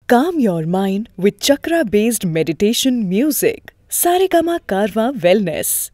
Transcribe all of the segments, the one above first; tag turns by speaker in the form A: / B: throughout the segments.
A: Calm your mind with chakra based meditation music. Saregama Karwa Wellness.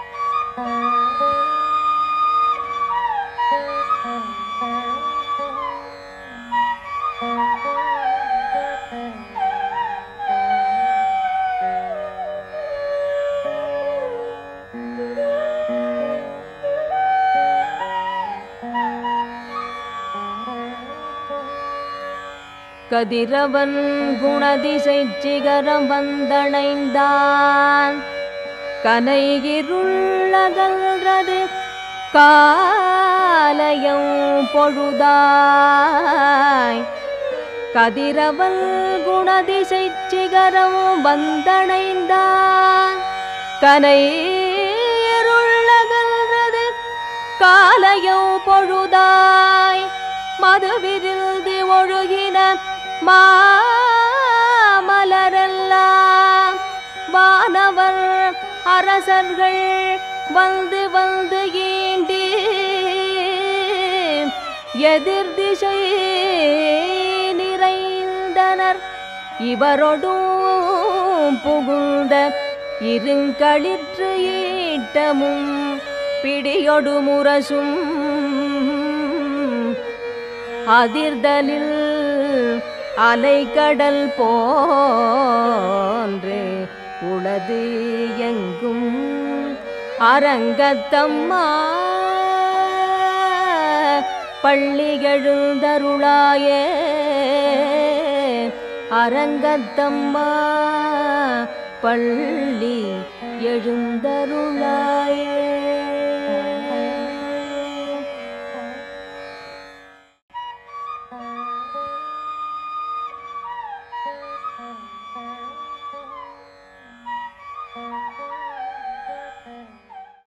B: கதிரவன் குணதிசை சிகரம் வந்தணைந்தான் கனைகிருள்ளகல்றது காலையும் பொழுதாய் கதிரவன் குணதிசை சிகரம் வந்தணைந்தான் கனையிருள்ளகல்றது காலையும் பொழுதாய் மதுவிருந்தி ஒழுகின மாமலரெல்லாம் வானவர் அரசர்கள் வந்து வந்து ஈண்டி எதிர் திசை நிறைந்தனர் இவரொடும் புகுந்த இருங்களிற்று ஈட்டமும் பிடியொடு முரசும் அதிர்தலில் அலைக்கடல் போன்று உளது எங்கும் அரங்கத்தம்மா பள்ளி எழுந்தருளாய அரங்கத்தம்மா பள்ளி எழுந்தருளாயே